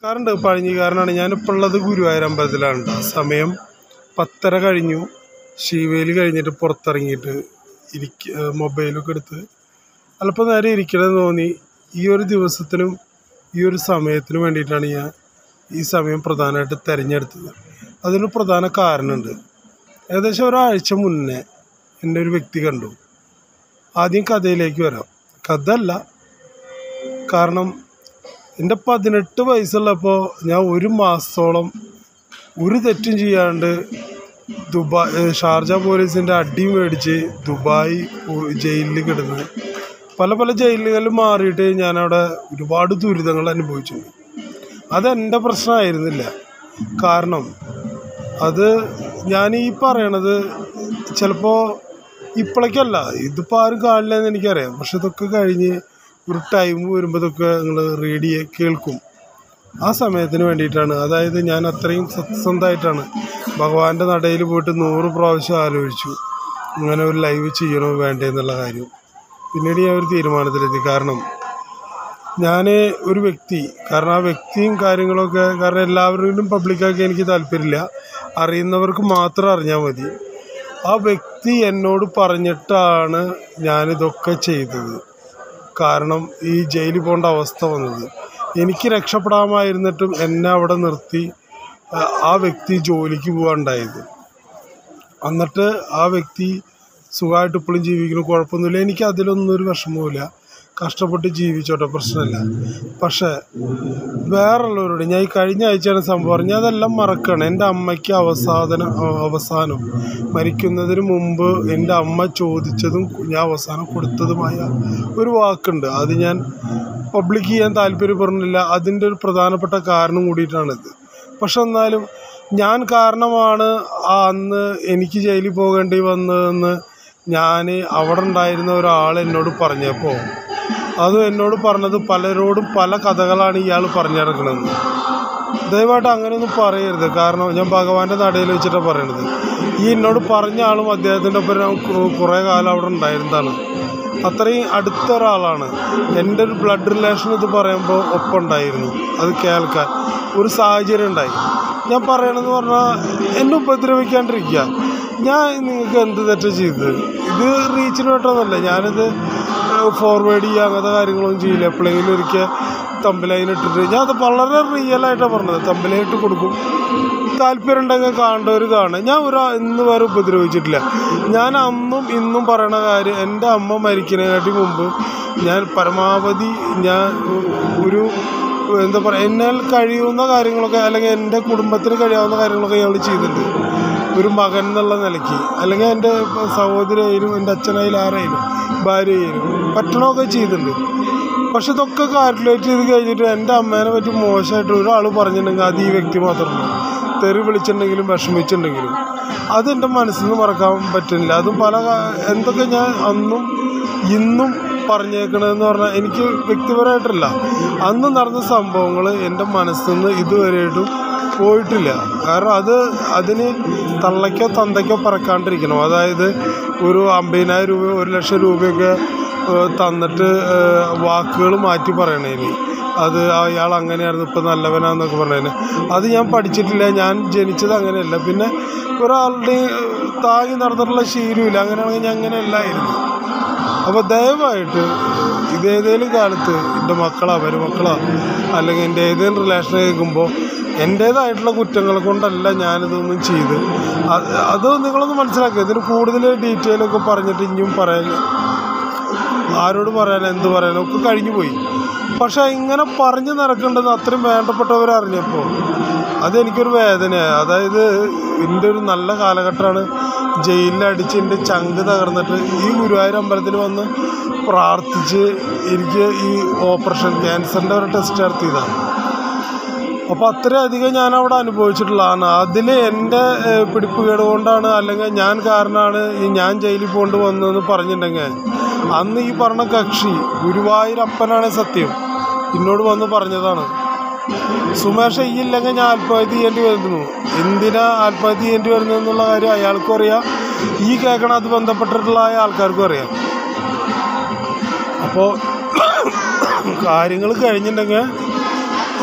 കാറുണ്ട് പഴഞ്ഞിക്കാരനാണ് ഞാനിപ്പോൾ ഉള്ളത് ഗുരുവായൂർ അമ്പലത്തിലാണ് ട്ടോ. സമയം പത്തര കഴിഞ്ഞു ശിവേലി കഴിഞ്ഞിട്ട് പുറത്തിറങ്ങിയിട്ട് ഇരിക്ക മൊബൈലൊക്കെ എടുത്ത് അല്പം നേരം ഇരിക്കണമെന്ന് തോന്നി ഈ ഒരു ദിവസത്തിനും ഈ ഒരു സമയത്തിനും വേണ്ടിയിട്ടാണ് ഞാൻ ഈ സമയം പ്രധാനമായിട്ട് തിരഞ്ഞെടുത്തത് അതിന് പ്രധാന കാരണമുണ്ട് ഏകദേശം ഒരാഴ്ച മുന്നേ എൻ്റെ ഒരു വ്യക്തി കണ്ടു ആദ്യം കഥയിലേക്ക് വരാം കഥ അല്ല കാരണം എൻ്റെ പതിനെട്ട് വയസ്സുള്ളപ്പോൾ ഞാൻ ഒരു മാസത്തോളം ഒരു തെറ്റും ചെയ്യാണ്ട് ദുബായ് ഏഹ് ഷാർജ പോലീസിൻ്റെ അടി മേടിച്ച് ദുബായ് പോ- ജയിലിൽ കിടന്ന് പല പല ജയിലുകളിൽ മാറിയിട്ട് ഞാനവിടെ ഒരുപാട് ദുരിതങ്ങൾ അനുഭവിച്ചിട്ടുണ്ട് അതെൻ്റെ പ്രശ്നമായിരുന്നില്ല കാരണം അത് ഞാൻ ഈ പറയണത് ചിലപ്പോൾ ഇപ്പോഴേക്കല്ല ഇതിപ്പോൾ ആരും കാണില്ലെന്ന് എനിക്കറിയാം പക്ഷെ ഇതൊക്കെ കഴിഞ്ഞ് ഒരു ടൈം വരുമ്പോൾ ഇതൊക്കെ നിങ്ങൾ റേഡിയോ കേൾക്കും ആ സമയത്തിന് വേണ്ടിയിട്ടാണ് അതായത് ഞാൻ അത്രയും സത്യസന്ധമായിട്ടാണ് ഭഗവാന്റെ നടയിൽ പോയിട്ട് നൂറ് പ്രാവശ്യം ആലോചിച്ചു ഇങ്ങനെ ഒരു ലൈവ് ചെയ്യണോ വേണ്ടേ എന്നുള്ള കാര്യം പിന്നീട് ഞാൻ ഒരു തീരുമാനത്തിലെത്തി കാരണം ഞാൻ ഒരു വ്യക്തി കാരണം ആ വ്യക്തിയും കാര്യങ്ങളൊക്കെ കാരണം എല്ലാവരിലും പബ്ലിക്കാക്കി എനിക്ക് താല്പര്യമില്ല അറിയുന്നവർക്ക് മാത്രം അറിഞ്ഞാൽ മതി ആ വ്യക്തി എന്നോട് പറഞ്ഞിട്ടാണ് ഞാനിതൊക്കെ ചെയ്തത് കാരണം ഈ ജയിലിൽ പോകേണ്ട അവസ്ഥ വന്നത് എനിക്ക് രക്ഷപ്പെടാമായിരുന്നിട്ടും എന്നെ അവിടെ നിർത്തി ആ, ആ വ്യക്തി ജോലിക്ക് പോകാണ്ടായത് എന്നിട്ട് ആ വ്യക്തി സുഖമായിട്ട് ഇപ്പോഴും ജീവിക്കുന്നു കുഴപ്പമൊന്നുമില്ല എനിക്ക് അതിലൊന്നും ഒരു വിഷമവുമില്ല കഷ്ടപ്പെട്ട് ജീവിച്ചോട്ടെ പ്രശ്നമില്ല പക്ഷേ വേറുള്ളവരോട് ഞാൻ ഈ കഴിഞ്ഞ ആഴ്ചയാണ് സംഭവം അറിഞ്ഞത് അതെല്ലാം മറക്കണം എൻ്റെ അമ്മയ്ക്ക് അവസാന അവസാനം മരിക്കുന്നതിന് മുമ്പ് എൻ്റെ അമ്മ ചോദിച്ചതും ഞാൻ അവസാനം കൊടുത്തതുമായ ഒരു വാക്കുണ്ട് അത് ഞാൻ പബ്ലിക് ചെയ്യാൻ താല്പര്യപ്പെടുന്നില്ല അതിൻ്റെ ഒരു പ്രധാനപ്പെട്ട കാരണം കൂടിയിട്ടാണിത് പക്ഷെ എന്നാലും ഞാൻ കാരണമാണ് ആ അന്ന് എനിക്ക് ജയിലിൽ പോകേണ്ടി വന്നതെന്ന് ഞാൻ അവിടെ ഉണ്ടായിരുന്ന ഒരാൾ എന്നോട് പറഞ്ഞപ്പോൾ അത് എന്നോട് പറഞ്ഞത് പലരോടും പല കഥകളാണ് ഇയാൾ പറഞ്ഞു നടക്കുന്നത് ദയവായിട്ട് അങ്ങനെയൊന്നും പറയരുത് കാരണം ഞാൻ ഭഗവാന്റെ നടയിൽ വെച്ചിട്ടാണ് പറയണത് ഈ എന്നോട് പറഞ്ഞ ആളും അദ്ദേഹത്തിൻ്റെ ഒപ്പം ഞാൻ കു- കുറേ കാലം അവിടെ ഉണ്ടായിരുന്നതാണ് അത്രയും അടുത്ത ഒരാളാണ് എൻ്റെ ഒരു ബ്ലഡ് റിലേഷൻ ഇത് പറയുമ്പോൾ ഒപ്പം ഉണ്ടായിരുന്നു അത് കേൾക്കാൻ ഒരു സാഹചര്യം ഉണ്ടായി ഞാൻ പറയണമെന്ന് പറഞ്ഞാൽ എന്നെ ഉപദ്രവിക്കാണ്ടിരിക്കുക ഞാൻ നിങ്ങൾക്ക് എന്ത് തെറ്റാ ചെയ്തത് ഇത് റീച്ചിന് വേണ്ടതല്ല ഞാനിത് ഫോർവേഡ് ചെയ്യുക അങ്ങനത്തെ കാര്യങ്ങളൊന്നും ചെയ്യില്ല എപ്പോഴെങ്കിലും ഒരിക്കൽ തമ്പിലൈൻ ഇട്ടിട്ട് ഞാൻ അത് വളരെ റിയൽ ആയിട്ടാണ് പറഞ്ഞത് തമ്പിലൈൻ ഇട്ട് കൊടുക്കും താല്പര്യം ഉണ്ടെങ്കിൽ കാണേണ്ടവർ കാണുക ഞാൻ ഒരു ഇന്ന് വരെ ഉപദ്രവിച്ചിട്ടില്ല ഞാൻ അന്നും ഇന്നും പറയണ കാര്യം എൻ്റെ അമ്മ മരിക്കുന്നതിനെക്കാട്ടി മുമ്പ് ഞാൻ പരമാവധി ഞാൻ ഒരു എന്താ പറയുക എന്നാൽ കഴിയുന്ന കാര്യങ്ങളൊക്കെ അല്ലെങ്കിൽ എൻ്റെ കുടുംബത്തിന് കഴിയാവുന്ന കാര്യങ്ങളൊക്കെ ഞങ്ങൾ ചെയ്തിട്ടുണ്ട് ഒരു മകൻ എന്നുള്ള നിലയ്ക്ക് അല്ലെങ്കിൽ എൻ്റെ സഹോദരിയായാലും എൻ്റെ അച്ഛനായാലും ആരായാലും ഭാര്യയായാലും പറ്റണമൊക്കെ ചെയ്തിട്ടുണ്ട് പക്ഷെ ഇതൊക്കെ കാൽക്കുലേറ്റ് ചെയ്ത് കഴിഞ്ഞിട്ട് എൻ്റെ അമ്മേനെ പറ്റി മോശമായിട്ട് ഒരാൾ പറഞ്ഞിട്ടുണ്ടെങ്കിൽ അത് ഈ വ്യക്തി മാത്രമല്ല തെറി വിളിച്ചിട്ടുണ്ടെങ്കിലും വിഷമിച്ചിട്ടുണ്ടെങ്കിലും അത് എൻ്റെ മനസ്സിൽ നിന്ന് മറക്കാൻ പറ്റുന്നില്ല അതും പല കാ- എന്തൊക്കെ ഞാൻ അന്നും ഇന്നും പറഞ്ഞേക്കണതെന്ന് പറഞ്ഞാൽ എനിക്ക് വ്യക്തിപരമായിട്ടല്ല അന്ന് നടന്ന സംഭവങ്ങൾ എൻ്റെ മനസ്സിൽ നിന്ന് ഇതുവരെയായിട്ടും പോയിട്ടില്ല കാരണം അത് അതിന് തള്ളയ്ക്കോ തന്തയ്ക്കോ പറക്കാണ്ടിരിക്കണം അതായത് ഒരു അമ്പതിനായിരം രൂപ ഒരു ലക്ഷം രൂപയൊക്കെ ഏഹ്, തന്നിട്ട് വാക്കുകൾ മാറ്റി പറയണേന് അത് അയാൾ അങ്ങനെയായിരുന്നു ഇപ്പം നല്ലവനാന്നൊക്കെ പറഞ്ഞതിന് അത് ഞാൻ പഠിച്ചിട്ടില്ല ഞാൻ ജനിച്ചത് അങ്ങനെയല്ല പിന്നെ ഒരാളുടെ താങ്ങി നടന്നിട്ടുള്ള ശീലമില്ല അങ്ങനെയാണെങ്കിൽ ഞാൻ അങ്ങനെയല്ലായിരുന്നു അപ്പോൾ ദയവായിട്ട് ഇതേതേലും കാലത്ത് എൻ്റെ മക്കളാ മരുമക്കളാ അല്ലെങ്കിൽ എൻ്റെ ഏതെങ്കിലും റിലേഷൻ കേൾക്കുമ്പോൾ എൻ്റേതായിട്ടുള്ള കുറ്റങ്ങൾ കൊണ്ടല്ല ഞാനിതൊന്നും ചെയ്ത് അത് അത് നിങ്ങളൊന്ന് മനസ്സിലാക്കുക ഇതിന് കൂടുതൽ ഡീറ്റെയിൽ ഒക്കെ പറഞ്ഞിട്ട് ഇനിയും പറയാൻ ആരോട് പറയാൻ എന്ത് പറയാനോ ഒക്കെ കഴിഞ്ഞു പോയി പക്ഷെ ഇങ്ങനെ പറഞ്ഞു നടക്കേണ്ടത് അത്രയും വേണ്ടപ്പെട്ടവരറിഞ്ഞപ്പോൾ അതെനിക്കൊരു വേദനയാണ് അതായത് എൻ്റെ ഒരു നല്ല കാലഘട്ടമാണ് ജയിലിലടിച്ച് എൻ്റെ ചങ്ക് തകർന്നിട്ട് ഈ ഗുരുവായൂർ അമ്പലത്തിൽ വന്ന് പ്രാർത്ഥിച്ച് എനിക്ക് ഈ ഓപ്പറേഷൻ ക്യാൻസറിൻ്റെ ഒരു ടെസ്റ്റ് നടത്തിയതാണ് അപ്പോൾ അത്രയധികം ഞാൻ അവിടെ അനുഭവിച്ചിട്ടുള്ളതാണ് അതിൽ എൻ്റെ ഏഹ്, പിടിപ്പുകേട് കൊണ്ടാണ് അല്ലെങ്കിൽ ഞാൻ കാരണമാണ് ഈ ഞാൻ ജയിലിൽ പോകൊണ്ട് വന്നതെന്ന് പറഞ്ഞിട്ടുണ്ടെങ്കിൽ അന്ന് ഈ പറഞ്ഞ കക്ഷി ഗുരുവായൂരപ്പനാണ് സത്യം എന്നോട് വന്ന് പറഞ്ഞതാണ് സുമേഷ് ഈ ഇല്ലെങ്കിൽ ഞാൻ ആത്മഹത്യ ചെയ്യേണ്ടി വരുന്നു എന്തിനാ ആത്മഹത്യ ചെയ്യേണ്ടി വരുന്നു എന്നുള്ള കാര്യം അയാൾക്കും അറിയാം ഈ കേൾക്കണ അത് ബന്ധപ്പെട്ടിട്ടുള്ള ആൾക്കാർക്കും അറിയാം അപ്പോൾ കാര്യങ്ങൾ കഴിഞ്ഞിട്ടുണ്ടെങ്കിൽ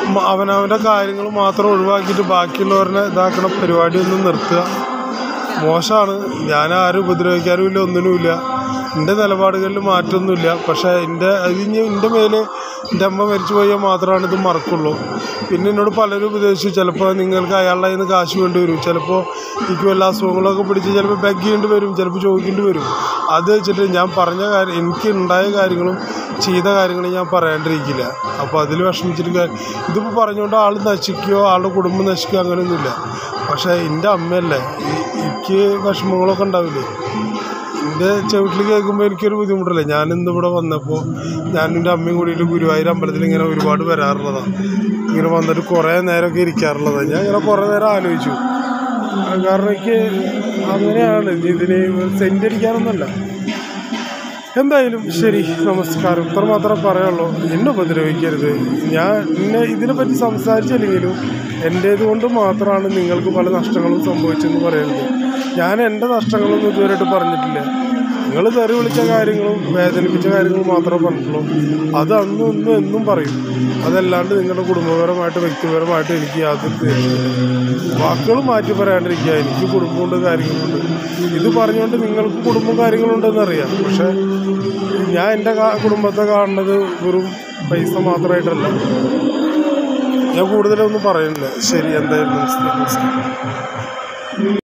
മ- അവനവൻ്റെ കാര്യങ്ങൾ മാത്രം ഒഴിവാക്കിയിട്ട് ബാക്കിയുള്ളവരെ ഇതാക്കണ പരിപാടിയൊന്നും നിർത്തുക മോശമാണ് ഞാൻ ആരും ഉപദ്രവിക്കാനും ഇല്ല ഒന്നിനുമില്ല എൻ്റെ നിലപാടുകളിൽ മാറ്റമൊന്നുമില്ല പക്ഷേ എൻ്റെ അതിന് എൻ്റെ മേലെ എൻ്റെ അമ്മ മരിച്ചു പോയാൽ മാത്രമാണ് ഇത് മറക്കുള്ളൂ പിന്നെ എന്നോട് പലരും ഉപദേശിച്ചു ചിലപ്പോൾ നിങ്ങൾക്ക് അയാളുടെ കയ്യിൽ നിന്ന് കാശ് വേണ്ടി വരും ചിലപ്പോൾ എനിക്ക് വല്ല അസുഖങ്ങളൊക്കെ പിടിച്ച് ചിലപ്പോൾ ബെഗ് ചെയ്യേണ്ടി വരും ചിലപ്പോൾ ചോദിക്കേണ്ടി വരും അത് വെച്ചിട്ട് ഞാൻ പറഞ്ഞ കാര്യം എനിക്ക് ഉണ്ടായ കാര്യങ്ങളും ചെയ്ത കാര്യങ്ങളും ഞാൻ പറയാണ്ടിരിക്കില്ല അപ്പോൾ അതിൽ വിഷമിച്ചിട്ട് കാര്യം ഇതിപ്പോൾ പറഞ്ഞുകൊണ്ട് ആൾ നശിക്കുകയോ ആളുടെ കുടുംബം നശിക്കുകയോ അങ്ങനെയൊന്നുമില്ല പക്ഷേ എൻ്റെ അമ്മയല്ലേ ഈ- എനിക്ക് വിഷമങ്ങളൊക്കെ ഉണ്ടാവില്ലേ എൻ്റെ ചവിട്ടിൽ കേൾക്കുമ്പോൾ എനിക്കൊരു ബുദ്ധിമുട്ടല്ലേ ഞാനിന്ന് ഇവിടെ വന്നപ്പോൾ ഞാനും എൻ്റെ അമ്മയും കൂടിയിട്ട് ഗുരുവായൂർ അമ്പലത്തിൽ ഇങ്ങനെ ഒരുപാട് വരാറുള്ളതാണ് ഇങ്ങനെ വന്നിട്ട് കുറേ നേരമൊക്കെ ഇരിക്കാറുള്ളതാണ് ഞാൻ ഇങ്ങനെ കുറേ നേരം ആലോചിച്ചു ആ, കാരണം എനിക്ക് അങ്ങനെയാണ് ഇതിന് സെൻറ്റ് അടിക്കാനൊന്നുമല്ല എന്തായാലും ശരി നമസ്കാരം ഇത്ര മാത്രമേ പറയുള്ളൂ എന്നെ ഉപദ്രവിക്കരുത് ഞാൻ എന്നെ ഇതിനെപ്പറ്റി സംസാരിച്ചില്ലെങ്കിലും എൻ്റേത് കൊണ്ട് മാത്രമാണ് നിങ്ങൾക്ക് പല നഷ്ടങ്ങളും സംഭവിച്ചെന്ന് പറയുന്നത് ഞാൻ എൻ്റെ നഷ്ടങ്ങളൊന്നും ഇതുവരെയായിട്ട് പറഞ്ഞിട്ടില്ല നിങ്ങൾ തെറി വിളിച്ച കാര്യങ്ങളും വേദനിപ്പിച്ച കാര്യങ്ങളും മാത്രമേ പറഞ്ഞിട്ടുള്ളൂ അത് അന്നും ഇന്നും എന്നും പറയും അതല്ലാണ്ട് നിങ്ങളുടെ കുടുംബപരമായിട്ട് വ്യക്തിപരമായിട്ട് എനിക്ക് യാതൊരു ദേഷ്യമില്ല വാക്കുകൾ മാറ്റി പറയാണ്ടിരിക്കുക എനിക്ക് കുടുംബമുണ്ട് കാര്യങ്ങളുണ്ട് ഇത് പറഞ്ഞുകൊണ്ട് നിങ്ങൾക്ക് കുടുംബം കാര്യങ്ങളുണ്ടെന്ന് അറിയാം പക്ഷെ ഞാൻ എൻ്റെ കാ- കുടുംബത്തെ കാണുന്നത് വെറും പൈസ മാത്രമായിട്ടല്ല ഞാൻ കൂടുതലൊന്നും പറയുന്നില്ല ശരി എന്തായാലും നമസ്തേ നമസ്കാരം